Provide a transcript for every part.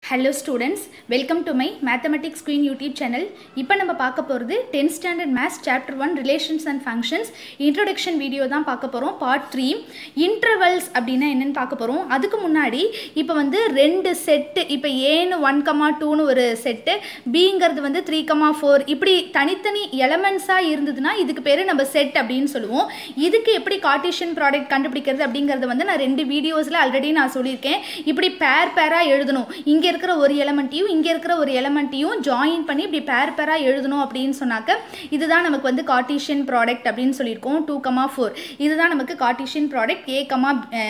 hello students welcome to my mathematics queen YouTube channel இப்போ நம்ம பார்க்க போகிறது tenth standard maths chapter one relations and functions introduction video தான் பார்க்க போகிறோம் பார்ட் த்ரீ இன்டர்வல்ஸ் அப்படின்னா என்னென்னு பார்க்க போகிறோம் அதுக்கு முன்னாடி இப்போ வந்து ரெண்டு செட்டு இப்போ ஏன்னு ஒன் கமா டூன்னு ஒரு செட்டு பிங்கிறது வந்து த்ரீ கமா ஃபோர் இப்படி தனித்தனி எலமெண்ட்ஸாக இருந்ததுன்னா இதுக்கு பேர் நம்ம செட் அப்படின்னு சொல்லுவோம் இதுக்கு எப்படி கார்டீஷியன் ப்ராடக்ட் கண்டுபிடிக்கிறது அப்படிங்கிறத வந்து நான் ரெண்டு வீடியோஸில் ஆல்ரெடி நான் சொல்லியிருக்கேன் இப்படி பேர் பேராக எழுதணும் இங்கே இருக்கிற ஒரு எலமெண்ட்டையும் இங்கே இருக்கிற ஒரு எலமெண்ட்டையும் ஜாயின் பண்ணி இப்படி பேர் பேராக எழுதணும் அப்படின்னு சொன்னாக்க இதுதான் நமக்கு வந்து கார்டீஷியன் ப்ராடக்ட் அப்படின்னு சொல்லியிருக்கோம் டூ கமா ஃபோர் இதுதான் நமக்கு Cartesian product A comma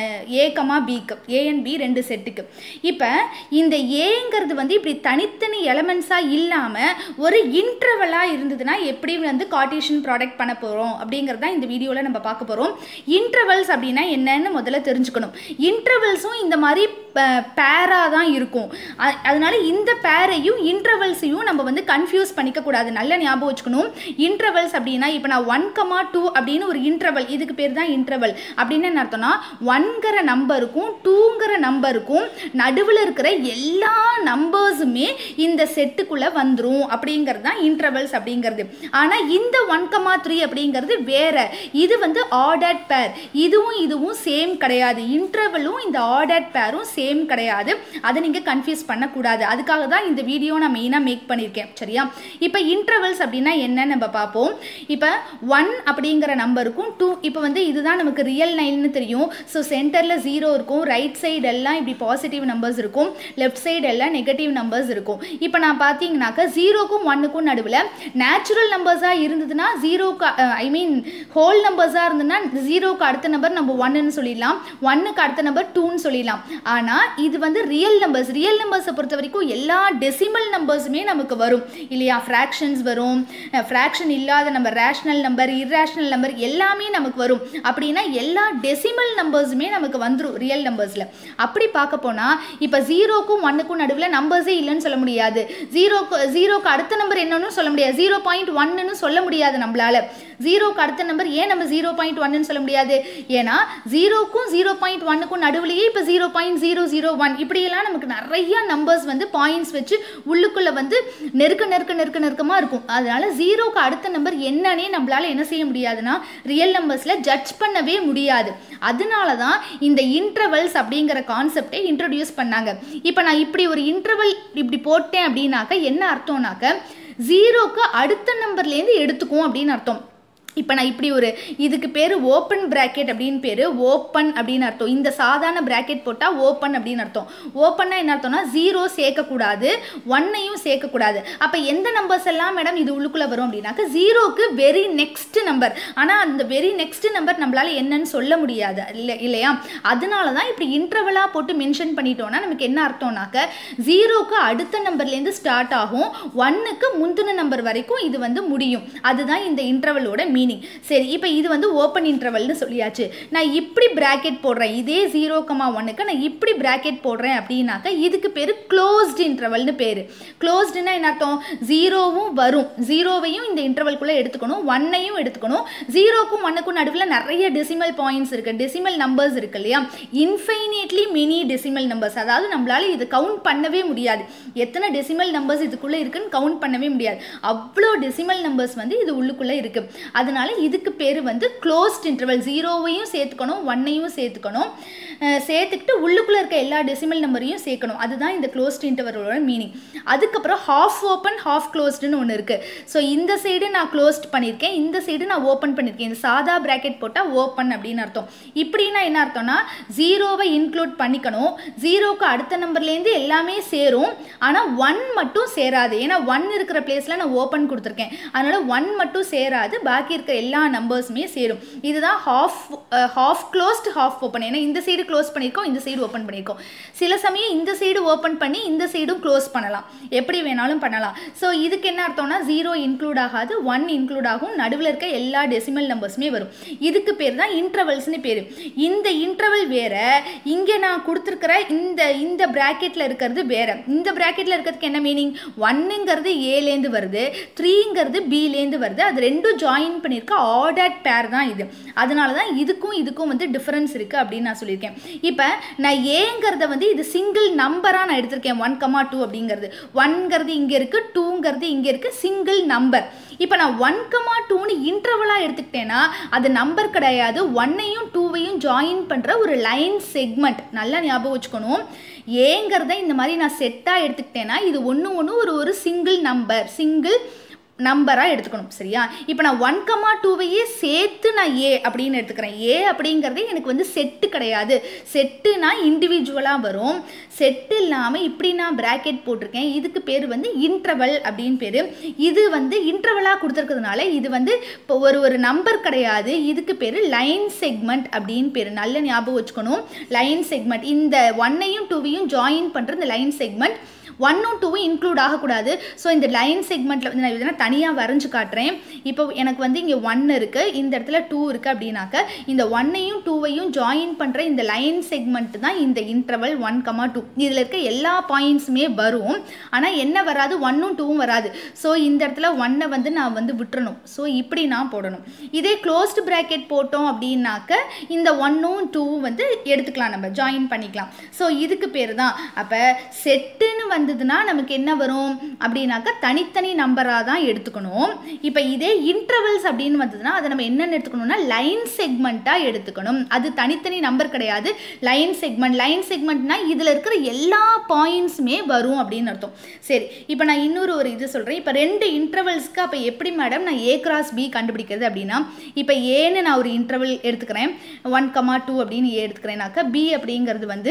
A comma பிக்கு ஏ அண்ட் பி ரெண்டு செட்டுக்கு இப்போ இந்த ஏங்கிறது வந்து இப்படி தனித்தனி எலமெண்ட்ஸாக இல்லாமல் ஒரு இன்டர்வலாக இருந்ததுன்னா எப்படி வந்து கார்டீஷியன் ப்ராடக்ட் பண்ண போகிறோம் அப்படிங்கிறத இந்த வீடியோவில் நம்ம பார்க்க போகிறோம் இன்டர்வல்ஸ் அப்படின்னா என்னன்னு முதல்ல தெரிஞ்சுக்கணும் இன்டர்வல்ஸும் இந்த மாதிரி பேராக தான் இருக்கும் அ- அதனால இந்த பேரையும் இன்டர்வல்ஸையும் நம்ம வந்து கன்ஃபியூஸ் பண்ணிக்க கூடாது நல்ல ஞாபகம் வச்சுக்கணும் இன்டர்வல்ஸ் அப்படின்னா இப்போ நான் ஒன் கமா டூ அப்படின்னு ஒரு இன்டர்வல் இதுக்கு பேர் தான் இன்டர்வல் அப்படின்னு என்ன அர்த்தம்னா ஒன்கிற நம்பருக்கும் டூங்கிற நம்பருக்கும் நடுவில் இருக்கிற எல்லா நம்பர்ஸுமே இந்த செட்டுக்குள்ளே வந்துடும் அப்படிங்கிறது தான் இன்டர்வல்ஸ் அப்படிங்கிறது ஆனால் இந்த ஒன் கமா த்ரீ அப்படிங்கிறது வேற இது வந்து ஆர்டர்ட் பேர் இதுவும் இதுவும் சேம் கிடையாது இன்டர்வலும் இந்த ஆர்டர்ட் பேரும் சேம் கிடையாது அதை நீங்கள் கன்ஃபியூஸ் பண்ணக்கூடாது அதுக்காக தான் இந்த வீடியோ நான் மெயினாக மேக் பண்ணியிருக்கேன் சரியா இப்போ இன்டர்வல்ஸ் அப்படின்னா என்னன்னு நம்ம பார்ப்போம் இப்போ ஒன் அப்படிங்கிற நம்பருக்கும் டூ இப்போ வந்து இதுதான் நமக்கு ரியல் நைன்னு தெரியும் ஸோ சென்டரில் ஜீரோ இருக்கும் ரைட் சைடு எல்லாம் இப்படி பாசிட்டிவ் நம்பர்ஸ் இருக்கும் லெஃப்ட் சைடு எல்லாம் நெகட்டிவ் நம்பர்ஸ் இருக்கும் இப்போ நான் பார்த்தீங்கன்னாக்கா ஜீரோக்கும் ஒன்னுக்கும் நடுவில் நேச்சுரல் நம்பர்ஸாக இருந்ததுன்னா ஜீரோக்கு ஐ மீன் ஹோல் நம்பர்ஸாக இருந்ததுன்னா ஜீரோக்கு அடுத்த நம்பர் நம்ம ஒன்னுன்னு சொல்லிடலாம் ஒன்னுக்கு அடுத்த நம்பர் டூன்னு சொல்லிடலாம் ஆனால் இது வந்து ரியல் நம்பர்ஸ் ரியல் நம்பர்ஸை பொறுத்த வரைக்கும் எல்லா டெசிமல் நம்பர்ஸுமே நமக்கு வரும் இல்லையா ஃப்ராக்ஷன்ஸ் வரும் ஃப்ராக்ஷன் இல்லாத number rational number irrational number எல்லாமே நமக்கு வரும் அப்படின்னா எல்லா டெசிமல் நம்பர்ஸுமே நமக்கு வந்துடும் ரியல் நம்பர்ஸில் அப்படி பார்க்க போனால் இப்போ ஜீரோக்கும் ஒன்னுக்கும் நடுவில் நம்பர்ஸே இல்லைன்னு சொல்ல முடியாது ஜீரோக்கு ஜீரோக்கு அடுத்த நம்பர் என்னன்னு சொல்ல முடியாது ஜீரோ பாயிண்ட் ஒன்னு சொல்ல முடியாது நம்மளால ஜீரோக்கு அடுத்த நம்பர் ஏன் நம்ம ஜீரோ பாயிண்ட் ஒன்னு சொல்ல முடியாது ஏன்னா ஜீரோக்கும் ஜீரோ பாயிண்ட் ஒன்னுக்கும் நடுவுலையே இப்போ zero point zero zero one இப்படியெல்லாம் நமக்கு நிறைய நம்பர்ஸ் வந்து பாயிண்ட்ஸ் வச்சு உள்ளுக்குள்ளே வந்து நெருக்க நெருக்க நெருக்க நெருக்கமாக இருக்கும் அதனால ஜீரோக்கு அடுத்த நம்பர் என்னன்னே நம்மளால என்ன செய்ய முடியாதுன்னா ரியல் நம்பர்ஸில் ஜட்ஜ் பண்ணவே முடியாது அதனால தான் இந்த இன்டர்வல்ஸ் அப்படிங்கிற கான்செப்டை இன்ட்ரடியூஸ் பண்ணாங்க இப்போ நான் இப்படி ஒரு இன்டர்வல் இப்படி போட்டேன் அப்படின்னாக்க என்ன அர்த்தம்னாக்க ஜீரோக்கு அடுத்த நம்பர்லேருந்து எடுத்துக்கும் அப்படின்னு அர்த்தம் இப்போ நான் இப்படி ஒரு இதுக்கு பேர் ஓப்பன் பிராக்கெட் அப்படின்னு பேர் ஓப்பன் அப்படின்னு அர்த்தம் இந்த சாதாரண பிராக்கெட் போட்டால் ஓப்பன் அப்படின்னு அர்த்தம் ஓப்பன்னா என்ன அர்த்தம்னா ஜீரோ சேர்க்கக்கூடாது ஒன்னையும் சேர்க்கக்கூடாது அப்போ எந்த நம்பர்ஸ் எல்லாம் மேடம் இது உள்ளுக்குள்ளே வரும் அப்படின்னாக்க ஜீரோக்கு வெரி நெக்ஸ்ட் நம்பர் ஆனால் அந்த வெரி நெக்ஸ்ட் நம்பர் நம்மளால என்னன்னு சொல்ல முடியாது இல்லை இல்லையா அதனால தான் இப்படி இன்டர்வலாக போட்டு மென்ஷன் பண்ணிட்டோம்னா நமக்கு என்ன அர்த்தம்னாக்க ஜீரோக்கு அடுத்த நம்பர்லேருந்து ஸ்டார்ட் ஆகும் ஒன்னுக்கு முந்தின நம்பர் வரைக்கும் இது வந்து முடியும் அதுதான் இந்த இன்டர்வலோட மீனிங் சரி இப்போ இது வந்து ஓப்பன் இன்டர்வல்னு சொல்லியாச்சு நான் இப்படி பிராக்கெட் போடுறேன் இதே ஜீரோ கமா ஒன்னுக்கு நான் இப்படி பிராக்கெட் போடுறேன் அப்படின்னாக்கா இதுக்கு பேர் க்ளோஸ்ட் இன்டர்வல்னு பேர் க்ளோஸ்டுனா என்ன அர்த்தம் ஜீரோவும் வரும் ஜீரோவையும் இந்த இன்டர்வல்குள்ளே எடுத்துக்கணும் ஒன்னையும் எடுத்துக்கணும் ஜீரோக்கும் ஒன்னுக்கும் நடுவில் நிறைய டெசிமல் பாயிண்ட்ஸ் இருக்கு டெசிமல் நம்பர்ஸ் இருக்கு இல்லையா இன்ஃபைனேட்லி மினி டெசிமல் நம்பர்ஸ் அதாவது நம்மளால இது கவுண்ட் பண்ணவே முடியாது எத்தனை டெசிமல் நம்பர்ஸ் இதுக்குள்ளே இருக்குன்னு கவுண்ட் பண்ணவே முடியாது அவ்வளோ டெசிமல் நம்பர்ஸ் வந்து இது உள்ளுக்குள்ளே இருக்கு அதனால இதுக்கு பேர் வந்து க்ளோஸ்ட் இன்டர்வல் ஜீரோவையும் சேர்த்துக்கணும் ஒன்னையும் சேர்த்துக்கணும் அஹ் சேர்த்துக்கிட்டு உள்ளுக்குள்ளே இருக்க எல்லா டெசிமல் நம்பரையும் சேர்க்கணும் அதுதான் இந்த க்ளோஸ்ட் இன்டர்வலோட மீனிங் அதுக்கப்புறம் ஹாஃப் ஓப்பன் ஹாஃப் க்ளோஸ்டுன்னு ஒன்று இருக்குது ஸோ இந்த சைடு நான் க்ளோஸ்ட் பண்ணியிருக்கேன் இந்த சைடு நான் ஓப்பன் பண்ணியிருக்கேன் இந்த சாதா பிராக்கெட் போட்டால் ஓப்பன் அப்படின்னு அர்த்தம் இப்படின்னா என்ன அர்த்தம்னா ஜீரோவை இன்க்ளூட் பண்ணிக்கணும் ஜீரோக்கு அடுத்த நம்பர்லேருந்து எல்லாமே சேரும் ஆனால் ஒன் மட்டும் சேராது ஏன்னா ஒன் இருக்கிற பிளேஸில் நான் ஓப்பன் கொடுத்துருக்கேன் அதனால் ஒன் மட்டும் சேராது பாக்கி இருக்கிற எல்லா நம்பர்ஸுமே சேரும் இதுதான் half half closed half open ஏன்னா இந்த சைடு க்ளோஸ் பண்ணியிருக்கோம் இந்த சைடு ஓப்பன் பண்ணியிருக்கோம் சில சமயம் இந்த சைடு ஓப்பன் பண்ணி இந்த சைடும் க்ளோஸ் பண்ணலாம் எப்படி வேணாலும் பண்ணலாம் ஸோ இதுக்கு என்ன அர்த்தம்னா ஜீரோ இன்க்ளூட் ஆகாது ஒன் இன்க்ளூட் ஆகும் நடுவில் இருக்க எல்லா டெசிமல் நம்பர்ஸுமே வரும் இதுக்கு பேர் தான் இன்டர்வல்ஸ்னு பேர் இந்த இன்டர்வல் வேற இங்கே நான் கொடுத்துருக்கிற இந்த இந்த பிராக்கெட்டில் இருக்கிறது வேற இந்த பிராக்கெட்டில் இருக்கிறதுக்கு என்ன மீனிங் ஒன்னுங்கிறது ஏலேருந்து வருது த்ரீங்கிறது பிலேருந்து வருது அது ரெண்டும் ஜாயின் பண்ணி பண்ணியிருக்க ஆர்டர்ட் பேர் தான் இது அதனால தான் இதுக்கும் இதுக்கும் வந்து டிஃப்ரென்ஸ் இருக்குது அப்படின்னு நான் சொல்லியிருக்கேன் இப்போ நான் ஏங்கிறத வந்து இது சிங்கிள் நம்பராக நான் எடுத்திருக்கேன் ஒன் கமா டூ அப்படிங்கிறது ஒன்ங்கிறது இங்கே இருக்குது டூங்கிறது இங்கே இருக்குது சிங்கிள் நம்பர் இப்போ நான் ஒன் கமா டூன்னு இன்டர்வலாக எடுத்துக்கிட்டேன்னா அது நம்பர் கிடையாது ஒன்னையும் டூவையும் ஜாயின் பண்ணுற ஒரு லைன் செக்மெண்ட் நல்லா ஞாபகம் வச்சுக்கணும் ஏங்கிறத இந்த மாதிரி நான் செட்டாக எடுத்துக்கிட்டேன்னா இது ஒன்று ஒன்று ஒரு ஒரு சிங்கிள் நம்பர் சிங்கிள் நம்பராக எடுத்துக்கணும் சரியா இப்போ நான் ஒன் கமா டூவையே சேர்த்து நான் ஏ அப்படின்னு எடுத்துக்கிறேன் ஏ அப்படிங்கிறது எனக்கு வந்து செட்டு கிடையாது செட்டுனா இண்டிவிஜுவலாக வரும் செட்டு இல்லாமல் இப்படி நான் ப்ராக்கெட் போட்டிருக்கேன் இதுக்கு பேர் வந்து இன்ட்ரவல் அப்படின்னு பேர் இது வந்து இன்ட்ரவலாக கொடுத்துருக்கிறதுனால இது வந்து இப்போ ஒரு ஒரு நம்பர் கிடையாது இதுக்கு பேர் லைன் செக்மெண்ட் அப்படின்னு பேர் நல்ல ஞாபகம் வச்சுக்கணும் லைன் செக்மெண்ட் இந்த ஒன்னையும் டூவையும் ஜாயின் பண்ணுற இந்த லைன் செக்மெண்ட் ஒன்னும் டூவும் இன்க்ளூட் ஆகக்கூடாது ஸோ இந்த லைன் செக்மெண்ட்டில் வந்து நான் இதெல்லாம் தனியாக வரைஞ்சு காட்டுறேன் இப்போ எனக்கு வந்து இங்கே ஒன் இருக்குது இந்த இடத்துல டூ இருக்குது அப்படின்னாக்க இந்த ஒன்னையும் டூவையும் ஜாயின் பண்ணுற இந்த லைன் செக்மெண்ட் தான் இந்த இன்டர்வல் ஒன் கமா டூ இதில் இருக்க எல்லா பாயிண்ட்ஸுமே வரும் ஆனால் என்ன வராது ஒன்னும் டூவும் வராது ஸோ இந்த இடத்துல ஒன்னை வந்து நான் வந்து விட்டுறணும் ஸோ இப்படி நான் போடணும் இதே க்ளோஸ்டு ப்ராக்கெட் போட்டோம் அப்படின்னாக்க இந்த ஒன்னும் டூவும் வந்து எடுத்துக்கலாம் நம்ம ஜாயின் பண்ணிக்கலாம் ஸோ இதுக்கு பேர் தான் அப்போ செட்டுன்னு வந்ததுன்னா நமக்கு என்ன வரும் அப்படின்னாக்கா தனித்தனி நம்பராக தான் எடுத்துக்கணும் இப்போ இதே இன்டர்வல்ஸ் அப்படின்னு வந்ததுன்னா அதை நம்ம என்னென்னு எடுத்துக்கணும்னா லைன் செக்மெண்ட்டாக எடுத்துக்கணும் அது தனித்தனி நம்பர் கிடையாது லைன் செக்மெண்ட் லைன் செக்மெண்ட்னா இதில் இருக்கிற எல்லா பாயிண்ட்ஸுமே வரும் அப்படின்னு அர்த்தம் சரி இப்போ நான் இன்னொரு ஒரு இது சொல்கிறேன் இப்போ ரெண்டு இன்டர்வல்ஸ்க்கு அப்போ எப்படி மேடம் நான் ஏ கிராஸ் பி கண்டுபிடிக்கிறது அப்படின்னா இப்போ ஏன்னு நான் ஒரு இன்டர்வல் எடுத்துக்கிறேன் ஒன் கமா டூ அப்படின்னு ஏ எடுத்துக்கிறேன்னாக்கா பி அப்படிங்கிறது வந்து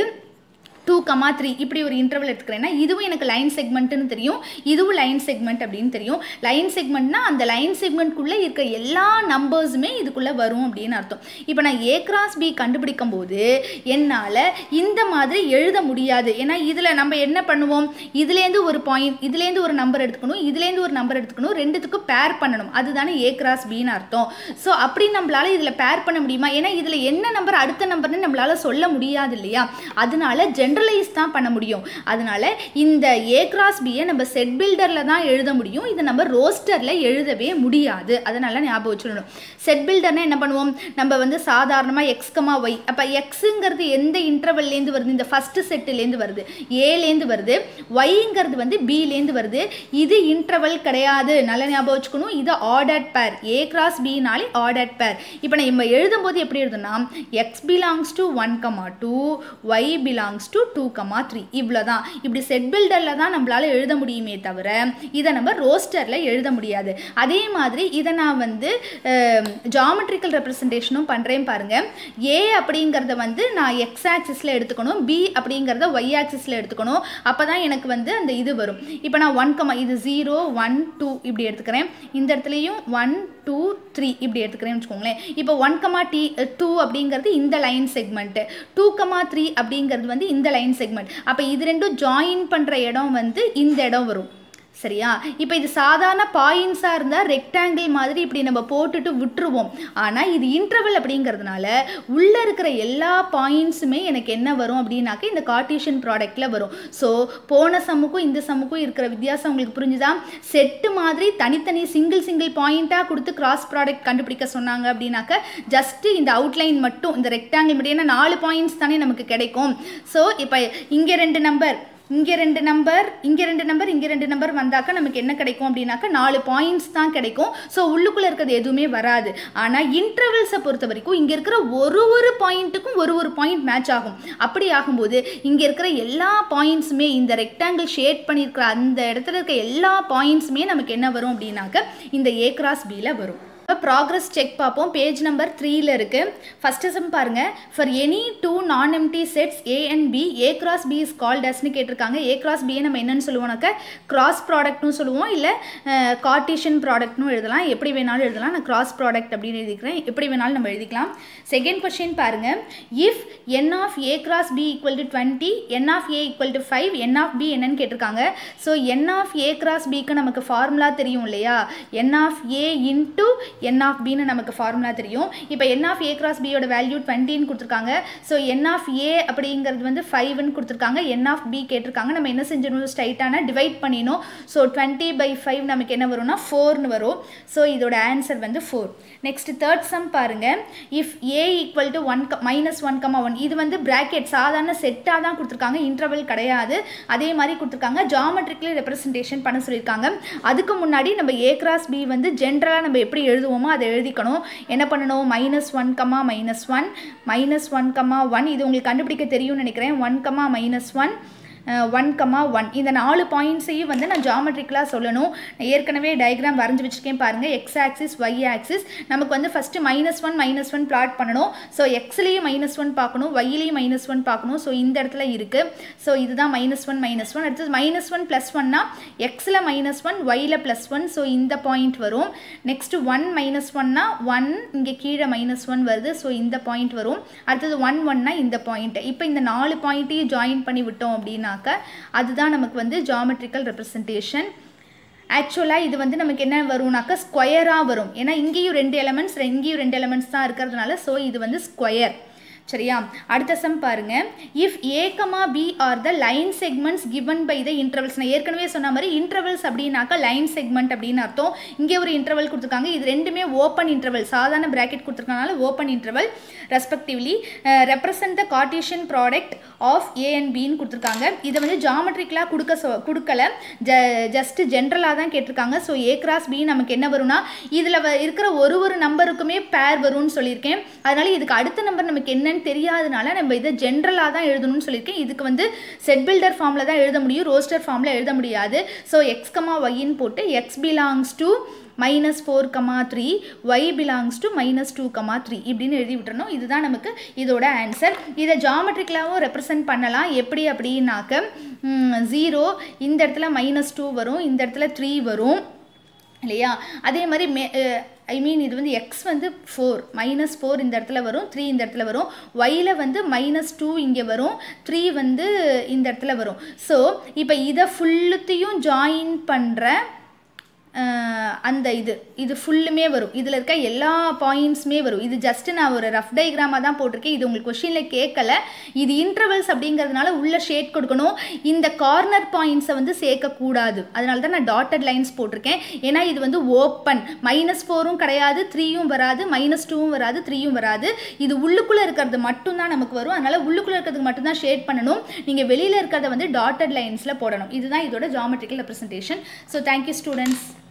டூ கமா த்ரீ இப்படி ஒரு இன்டர்வல் எடுத்துக்கிறேன்னா இதுவும் எனக்கு லைன் செக்மெண்ட்டுன்னு தெரியும் இதுவும் லைன் செக்மெண்ட் அப்படின்னு தெரியும் லைன் செக்மெண்ட்னா அந்த லைன் செக்மெண்ட்குள்ளே இருக்க எல்லா நம்பர்ஸுமே இதுக்குள்ளே வரும் அப்படின்னு அர்த்தம் இப்போ நான் ஏ கிராஸ் பி கண்டுபிடிக்கும் போது என்னால் இந்த மாதிரி எழுத முடியாது ஏன்னா இதில் நம்ம என்ன பண்ணுவோம் இதுலேருந்து ஒரு பாயிண்ட் இதுலேருந்து ஒரு நம்பர் எடுத்துக்கணும் இதுலேருந்து ஒரு நம்பர் எடுத்துக்கணும் ரெண்டுத்துக்கும் பேர் பண்ணணும் அதுதானே ஏ கிராஸ் பின்னு அர்த்தம் ஸோ அப்படி நம்மளால இதில் பேர் பண்ண முடியுமா ஏன்னா இதில் என்ன நம்பர் அடுத்த நம்பர்னு நம்மளால சொல்ல முடியாது இல்லையா அதனால ஜென் ஜென்ரலைஸ் தான் பண்ண முடியும் அதனால இந்த ஏ கிராஸ் பியை நம்ம செட் பில்டரில் தான் எழுத முடியும் இதை நம்ம ரோஸ்டரில் எழுதவே முடியாது அதனால ஞாபகம் வச்சுக்கணும் செட் பில்டர்னா என்ன பண்ணுவோம் நம்ம வந்து சாதாரணமாக எக்ஸ்கமா ஒய் அப்போ எக்ஸுங்கிறது எந்த இன்டர்வல்லேருந்து வருது இந்த ஃபஸ்ட்டு செட்டுலேருந்து வருது ஏலேருந்து வருது ஒய்ங்கிறது வந்து பிலேருந்து வருது இது இன்டர்வல் கிடையாது நல்ல ஞாபகம் வச்சுக்கணும் இது ஆர்டர்ட் பேர் ஏ கிராஸ் பினாலே ஆர்டர்ட் பேர் இப்போ நம்ம எழுதும்போது எப்படி எழுதுனா x belongs to one comma two y belongs to two comma three இவ்வளோ தான் இப்படி செட் பில்டரில் தான் நம்மளால் எழுத முடியுமே தவிர இதை நம்ம ரோஸ்டரில் எழுத முடியாது அதே மாதிரி இதை நான் வந்து ஜாமெட்ரிக்கல் ரெப்ரசன்டேஷனும் பண்ணுறேன் பாருங்கள் ஏ அப்படிங்கிறத வந்து நான் எக்ஸ் ஆக்சிஸில் எடுத்துக்கணும் பி அப்படிங்கிறத ஒய் ஆக்சிஸில் எடுத்துக்கணும் அப்போ தான் எனக்கு வந்து அந்த இது வரும் இப்போ நான் ஒன் கமா இது ஜீரோ ஒன் டூ இப்படி எடுத்துக்கிறேன் இந்த இடத்துலையும் ஒன் டூ த்ரீ இப்படி எடுத்துக்கிறேன்னு வச்சுக்கோங்களேன் இப்போ ஒன் கமா டி டூ அப்படிங்கிறது இந்த line segment two comma three அப்படிங்கிறது வந்து இந்த லைன் செக்மெண்ட் அப்போ இது ரெண்டும் ஜாயின் பண்ணுற இடம் வந்து இந்த இடம் வரும் சரியா இப்போ இது சாதாரண பாயிண்ட்ஸாக இருந்தால் ரெக்டாங்கிள் மாதிரி இப்படி நம்ம போட்டுட்டு விட்டுருவோம் ஆனால் இது இன்டர்வல் அப்படிங்கிறதுனால உள்ளே இருக்கிற எல்லா பாயிண்ட்ஸுமே எனக்கு என்ன வரும் அப்படின்னாக்க இந்த கார்டீஷியன் ப்ராடக்டில் வரும் ஸோ போன சம்முக்கும் இந்த சம்முக்கும் இருக்கிற வித்தியாசம் உங்களுக்கு புரிஞ்சுதா செட்டு மாதிரி தனித்தனி சிங்கிள் சிங்கிள் பாயிண்ட்டாக கொடுத்து கிராஸ் ப்ராடக்ட் கண்டுபிடிக்க சொன்னாங்க அப்படின்னாக்க ஜஸ்ட்டு இந்த அவுட்லைன் மட்டும் இந்த ரெக்டாங்கிள் மட்டும் ஏன்னா நாலு பாயிண்ட்ஸ் தானே நமக்கு கிடைக்கும் ஸோ இப்போ இங்கே ரெண்டு நம்பர் இங்கே ரெண்டு நம்பர் இங்கே ரெண்டு நம்பர் இங்கே ரெண்டு நம்பர் வந்தாக்க நமக்கு என்ன கிடைக்கும் அப்படின்னாக்கா நாலு பாயிண்ட்ஸ் தான் கிடைக்கும் ஸோ உள்ளுக்குள்ளே இருக்கிறது எதுவுமே வராது ஆனால் இன்டர்வல்ஸை பொறுத்த வரைக்கும் இங்கே இருக்கிற ஒரு ஒரு பாயிண்ட்டுக்கும் ஒரு ஒரு பாயிண்ட் மேட்ச் ஆகும் அப்படி ஆகும்போது இங்கே இருக்கிற எல்லா பாயிண்ட்ஸுமே இந்த ரெக்டாங்கிள் ஷேட் பண்ணியிருக்கிற அந்த இடத்துல இருக்க எல்லா பாயிண்ட்ஸுமே நமக்கு என்ன வரும் அப்படின்னாக்க இந்த ஏ கிராஸ் பியில் வரும் ப்ராக்ரஸ் செக் பார்ப்போம் பேஜ் நம்பர் த்ரீல இருக்கு ஃபர்ஸ்ட் சம் பாருங்க for any two non empty sets A and B A cross B is called அஸ்னு கேட்டிருக்காங்க ஏ கிராஸ் பியை நம்ம என்னன்னு சொல்லுவோம்னாக்க கிராஸ் ப்ராடக்ட்னு சொல்லுவோம் இல்லை கார்டிஷன் ப்ராடக்ட்னு எழுதலாம் எப்படி வேணாலும் எழுதலாம் நான் கிராஸ் ப்ராடக்ட் அப்படின்னு எழுதிக்கிறேன் எப்படி வேணாலும் நம்ம எழுதிக்கலாம் செகண்ட் கொஸ்டின் பாருங்க if n of A cross B equal to twenty n of A equal to five n of B என்னன்னு கேட்டிருக்காங்க so n of A cross பிக்கு நமக்கு ஃபார்முலா தெரியும் இல்லையா n of A into n n of பின்னு நமக்கு formula தெரியும் இப்போ என் ஆஃப் ஏ கிராஸ் பியோட வேல்யூ டுவெண்ட்டின்னு கொடுத்துருக்காங்க ஸோ என் ஆஃப் ஏ அப்படிங்கிறது வந்து ஃபைவ்னு கொடுத்துருக்காங்க என் ஆஃப் பி கேட்டிருக்காங்க நம்ம என்ன செஞ்சிடணும் ஸ்ட்ரைட்டான டிவைட் பண்ணிடணும் ஸோ டுவெண்ட்டி பை ஃபைவ் நமக்கு என்ன வரும்னா ஃபோர்னு வரும் ஸோ இதோட ஆன்சர் வந்து ஃபோர் நெக்ஸ்ட் தேர்ட் சம் பாருங்க if A equal to one minus one comma one இது வந்து பிராக்கெட் சாதாரண செட்டாக தான் கொடுத்துருக்காங்க இன்டர்வல் கிடையாது அதே மாதிரி கொடுத்துருக்காங்க ஜாமெட்ரிக்கலி ரெப்ரசன்டேஷன் பண்ண சொல்லியிருக்காங்க அதுக்கு முன்னாடி நம்ம ஏ கிராஸ் பி வந்து ஜென்ரலாக நம்ம எப்படி எழுதுவோமோ அதை எழுதிக்கணும் என்ன பண்ணணும் minus one comma minus one minus one comma one இது உங்களுக்கு கண்டுபிடிக்க தெரியும்னு நினைக்கிறேன் one comma minus one one comma one இந்த நாலு பாயிண்ட்ஸையும் வந்து நான் ஜாமெட்ரிக்கலாக சொல்லணும் நான் ஏற்கனவே டயக்ராம் வரைஞ்சி வச்சுருக்கேன் பாருங்கள் எக்ஸ் ஆக்சிஸ் ஒய் ஆக்சிஸ் நமக்கு வந்து first minus one minus one plot பண்ணணும் ஸோ எக்ஸ்லேயும் மைனஸ் ஒன் பார்க்கணும் ஒய்லேயும் மைனஸ் ஒன் பார்க்கணும் ஸோ இந்த இடத்துல இருக்குது ஸோ இதுதான் மைனஸ் ஒன் மைனஸ் ஒன் அடுத்தது மைனஸ் ஒன் ப்ளஸ் ஒன்னா எக்ஸில் மைனஸ் ஒன் ஒய்யில் ப்ளஸ் ஒன் ஸோ இந்த பாயிண்ட் வரும் நெக்ஸ்ட்டு ஒன் மைனஸ் ஒன்னா ஒன் இங்கே கீழே மைனஸ் ஒன் வருது ஸோ இந்த பாயிண்ட் வரும் அடுத்தது ஒன் ஒன்னா இந்த பாயிண்ட் இப்போ இந்த நாலு பாயிண்ட்டையும் ஜாயின் பண்ணி விட்டோம் அப்படின்னா அப்படின்னாக்க அதுதான் நமக்கு வந்து ஜாமெட்ரிக்கல் ரெப்ரசன்டேஷன் ஆக்சுவலாக இது வந்து நமக்கு என்ன வரும்னாக்கா ஸ்கொயராக வரும் ஏன்னா இங்கேயும் ரெண்டு எலமெண்ட்ஸ் இங்கேயும் ரெண்டு எலமெண்ட்ஸ் தான் இருக்கிறதுனால ஸோ இது வந்து ஸ்கொயர் சரியா அடுத்த சம் பாருங்க if A comma B are the line segments given by the intervals நான் ஏற்கனவே சொன்ன மாதிரி இன்டர்வல்ஸ் அப்படின்னாக்கா லைன் செக்மெண்ட் அப்படின்னு அர்த்தம் இங்கே ஒரு இன்டர்வல் கொடுத்துருக்காங்க இது ரெண்டுமே ஓப்பன் இன்டர்வல் சாதாரண பிராக்கெட் கொடுத்துருக்கனால open interval respectively represent the Cartesian product of A and பின்னு கொடுத்துருக்காங்க இதை வந்து ஜாமெட்ரிக்கலாக கொடுக்க சொ கொடுக்கல ஜ ஜஸ்ட் ஜென்ரலாக தான் கேட்டிருக்காங்க ஸோ ஏ கிராஸ் பி நமக்கு என்ன வரும்னா இதில் இருக்கிற ஒரு ஒரு நம்பருக்குமே பேர் வரும்னு சொல்லியிருக்கேன் அதனால இதுக்கு அடுத்த நம்பர் நமக்கு என்ன என்னன்னு தெரியாதனால நம்ம இதை ஜென்ரலாக தான் எழுதணும்னு சொல்லியிருக்கேன் இதுக்கு வந்து செட் பில்டர் ஃபார்மில் தான் எழுத முடியும் ரோஸ்டர் ஃபார்மில் எழுத முடியாது ஸோ எக்ஸ் கமா ஒய்ன்னு போட்டு x belongs to minus four comma three y belongs to minus two comma three இப்படின்னு எழுதி விட்டுறணும் இதுதான் நமக்கு இதோட ஆன்சர் இதை ஜாமெட்ரிக்கலாகவும் ரெப்ரசன்ட் பண்ணலாம் எப்படி அப்படின்னாக்க ஜீரோ இந்த இடத்துல மைனஸ் டூ வரும் இந்த இடத்துல த்ரீ வரும் இல்லையா அதே மாதிரி மே ஐ மீன் இது வந்து எக்ஸ் வந்து ஃபோர் மைனஸ் ஃபோர் இந்த இடத்துல வரும் த்ரீ இந்த இடத்துல வரும் ஒயில் வந்து மைனஸ் டூ இங்கே வரும் த்ரீ வந்து இந்த இடத்துல வரும் ஸோ இப்போ இதை ஃபுல்லுத்தையும் ஜாயின் பண்ணுற அந்த இது இது ஃபுல்லுமே வரும் இதில் இருக்க எல்லா பாயிண்ட்ஸுமே வரும் இது ஜஸ்ட் நான் ஒரு ரஃப் டைக்ராமாக தான் போட்டிருக்கேன் இது உங்களுக்கு கொஷினில் கேட்கல இது இன்டர்வல்ஸ் அப்படிங்கிறதுனால உள்ள ஷேட் கொடுக்கணும் இந்த கார்னர் பாயிண்ட்ஸை வந்து சேர்க்கக்கூடாது அதனால தான் நான் டாட்டட் லைன்ஸ் போட்டிருக்கேன் ஏன்னா இது வந்து ஓப்பன் மைனஸ் ஃபோரும் கிடையாது த்ரீயும் வராது மைனஸ் டூவும் வராது த்ரீயும் வராது இது உள்ளுக்குள்ளே இருக்கிறது மட்டும்தான் நமக்கு வரும் அதனால் உள்ளுக்குள்ளே இருக்கிறதுக்கு மட்டும்தான் ஷேட் பண்ணணும் நீங்கள் வெளியில் இருக்கிறத வந்து டாட்டட் லைன்ஸில் போடணும் இதுதான் இதோட geometrical representation so thank you students